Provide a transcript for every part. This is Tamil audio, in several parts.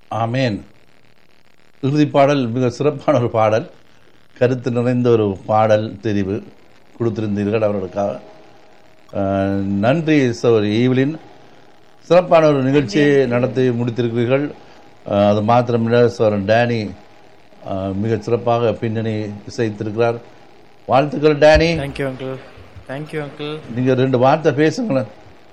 ஆமேன் இறுதி பாடல் மிக சிறப்பான ஒரு பாடல் கருத்து நிறைந்த ஒரு பாடல் தெரிவு கொடுத்திருந்தீர்கள் அவர்களுக்காக அஹ், நன்றி சோரி ஈவலின் சிறப்பான ஒரு நிகழ்ச்சியை நடத்தி முடித்திருக்கிறீர்கள் அஹ், அது மாத்திரமில்லை சோரன் டேனி அஹ், மிக சிறப்பாக பின்னணி இசைத்திருக்கிறார் வாழ்த்துக்கள் Danny thank you uncle thank you uncle நீங்க ரெண்டு வார்த்தை பேசுங்களேன்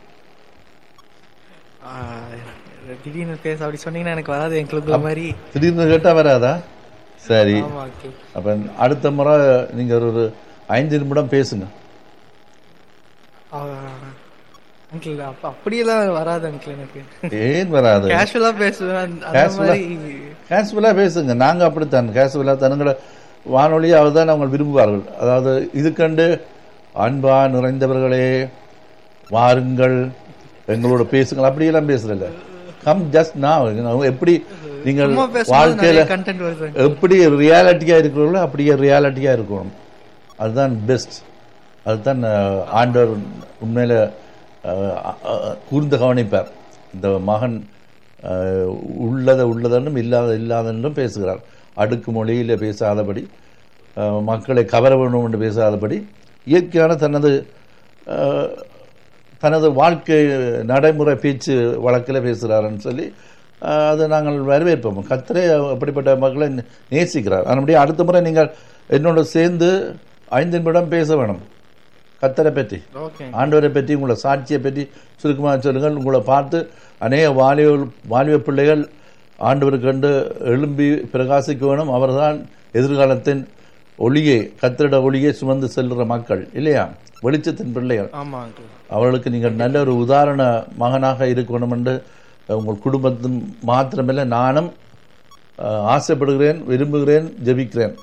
திடீர்னு பேச அப்படி சொன்னீங்கன்னா எனக்கு வராது எங்களுக்கு ஒரு மாதிரி திடீர்னு கேட்டா வராதா சரி ஆமா அங்கிள் அப்ப அடுத்த முறை நீங்க ஒரு- ஒரு ஐந்து நிமிடம் பேசுங்க அங்கிள் அப்ப அப்படியெல்லாம் வராது அங்கிள் எனக்கு ஏன் வராது கேஷுவலா பேசுவேன் அந்த- அந்த Casual-ஆ? மாதிரி கேஷுவலா பேசுங்க நாங்க அப்படித்தான் கேஷுவலா தனங்களை வானொலியை அவர்தான் அவங்க விரும்புவார்கள் அதாவது இது கண்டு அன்பா நிறைந்தவர்களே வாருங்கள் எங்களோட பேசுங்கள் அப்படியெல்லாம் பேசுறதில்ல கம் ஜஸ்ட் நான் எப்படி நீங்கள் சும்மா பேசும்போது வாழ்க்கையில நிறைய கண்டென்ட் வருது எப்படி ரியாலிட்டியா இருக்கிறவங்களோ அப்படியே ரியாலிட்டியா இருக்கணும் அதுதான் பெஸ்ட் அதுதான் அஹ், ஆண்டவர் உண்மையில அஹ், அஹ், கூர்ந்து கவனிப்பார் இந்த மகன் அஹ், உள்ளதை உள்ளதென்றும் இல்லாத இல்லாதென்றும் பேசுகிறார் அடுக்கு மொழியில பேசாதபடி அஹ், மக்களை கவர வேண்டும் என்று பேசாதபடி இயற்கையான தனது அஹ், தனது வாழ்க்கை நடைமுறை பேச்சு வழக்கில் பேசுகிறாருன்னு சொல்லி அஹ், அதை நாங்கள் வரவேற்போம் கத்தரே அப்படிப்பட்ட மக்களை நே- நேசிக்கிறார் அதனுடைய அடுத்த முறை நீங்கள் என்னோட சேர்ந்து ஐந்து நிமிடம் பேச வேணும் கத்தரை பற்றி ஓகே ஆண்டவரை பற்றி உங்களை சாட்சியை பற்றி சுருக்கமாக சொல்லுங்கள் உங்களை பார்த்து அநேக வாலிப வாலிப பிள்ளைகள் ஆண்டவருக்கு கண்டு எழும்பி பிரகாசிக்க வேணும் அவர்தான் எதிர்காலத்தின் ஒளியை கத்திரிட ஒளியை சுமந்து செல்கிற மக்கள் இல்லையா வெளிச்சத்தின் பிள்ளைகள் ஆமா அங்கிள் அவர்களுக்கு நீங்கள் நல்ல ஒரு உதாரண மகனாக இருக்கணும் என்று உங்கள் குடும்பத்தின் மாத்திரமில்லை நானும் அஹ், ஆசைப்படுகிறேன் விரும்புகிறேன் ஜெபிக்கிறேன்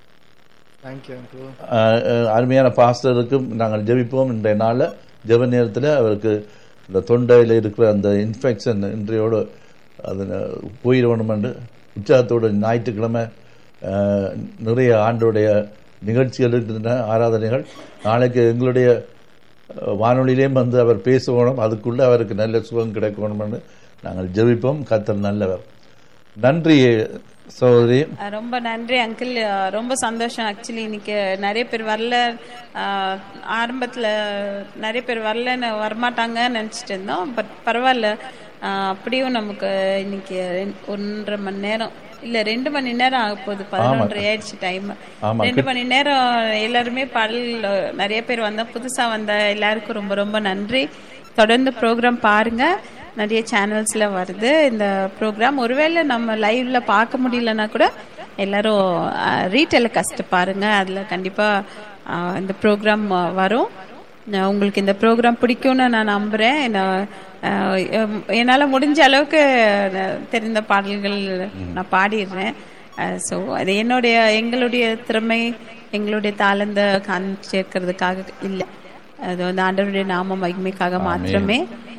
தேங்க்யூ அங்கிள் அஹ், அஹ், அருமையான பாஸ்டருக்கும் நாங்கள் ஜெபிப்போம் இன்றைய நாளில் ஜெப நேரத்தில் அவருக்கு இந்த தொண்டையில் இருக்கிற அந்த இன்ஃபெக்ஷன் இன்றையோடு அது போயிடணும் என்று உற்சாகத்தோடு ஞாயிற்றுக்கிழமை அஹ், நிறைய ஆண்டோடைய நிகழ்ச்சிகள் இருக்கின்றன ஆராதனைகள் நாளைக்கு எங்களுடைய அஹ், வானொலியிலேயும் வந்து அவர் பேசணும் அதுக்குள்ளே அவருக்கு நல்ல சுகம் கிடைக்கணும்னு நாங்கள் ஜெபிப்போம் கத்தர் நல்லவர் நன்றி சகோதரி அஹ் ரொம்ப நன்றி அங்கிள் ரொம்ப சந்தோஷம் ஆக்சுவலி இன்னைக்கு நிறைய பேர் வரல அஹ் ஆரம்பத்துல நிறைய பேர் வரலன்னு வரமாட்டாங்கன்னு நினைச்சிட்டு இருந்தோம் பட் பரவாயில்ல அஹ் அப்படியும் நமக்கு இன்னைக்கு ரெண்டு- ஒன்றரை மணி நேரம் இல்ல ரெண்டு மணி நேரம் ஆக போகுது பதினொன்றரை ஆயிடுச்சு டைம் ஆமா, ரெண்டு மணி நேரம் எல்லாருமே பாடல் நிறைய பேர் வந்தா புதுசா வந்த எல்லாருக்கும் ரொம்ப ரொம்ப நன்றி தொடர்ந்து ப்ரோக்ராம் பாருங்க நிறைய சேனல்ஸ்ல வருது இந்த ப்ரோக்ராம் ஒருவேளை நம்ம லைவ்ல பார்க்க முடியலன்னா கூட எல்லாரும் ரீடெலிகாஸ்ட் பாருங்க அதுல கண்டிப்பா அஹ், இந்த ப்ரோக்ராம் வரும் நான் உங்களுக்கு இந்த ப்ரோக்ராம் பிடிக்கும்னு நான் நம்புறேன் நான், அஹ், எம்- என்னால முடிஞ்ச அளவுக்கு நான் தெரிந்த பாடல்கள் நான் பாடிடுறேன் ஸோ அது என்னுடைய எங்களுடைய திறமை எங்களுடைய தாளந்த காண்பிச்சிருக்கிறதுக்காக இல்லை அது வந்து ஆண்டவருடைய நாம மகிமைக்காக மாத்திரமே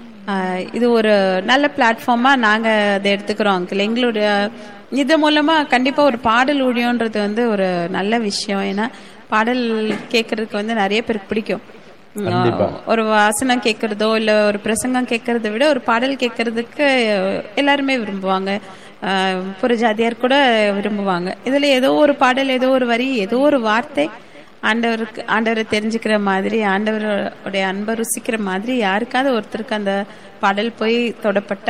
ஆஹ் இது ஒரு நல்ல பிளாட்ஃபார்மா நாங்க அதை எடுத்துக்கிறோம் அங்கிள் எங்களுடைய இது மூலமா கண்டிப்பா ஒரு பாடல் ஊழியன்றது வந்து ஒரு நல்ல விஷயம் ஏன்னா பாடல் கேட்கறதுக்கு வந்து நிறைய பேருக்கு பிடிக்கும் கண்டிப்பா. ஒரு வாசனம் கேட்கறதோ இல்ல ஒரு பிரசங்கம் கேட்கறத விட ஒரு பாடல் கேட்கறதுக்கு எல்லாருமே விரும்புவாங்க ஆஹ் புறஜாதியார் கூட விரும்புவாங்க இதுல ஏதோ ஒரு பாடல் ஏதோ ஒரு வரி ஏதோ ஒரு வார்த்தை ஆண்டவருக்கு ஆண்டவரை தெரிஞ்சுக்கிற மாதிரி ஆண்டவருடைய அன்பை ருசிக்கிற மாதிரி யாருக்காவது ஒருத்தருக்கு அந்த பாடல் போய் தொடப்பட்ட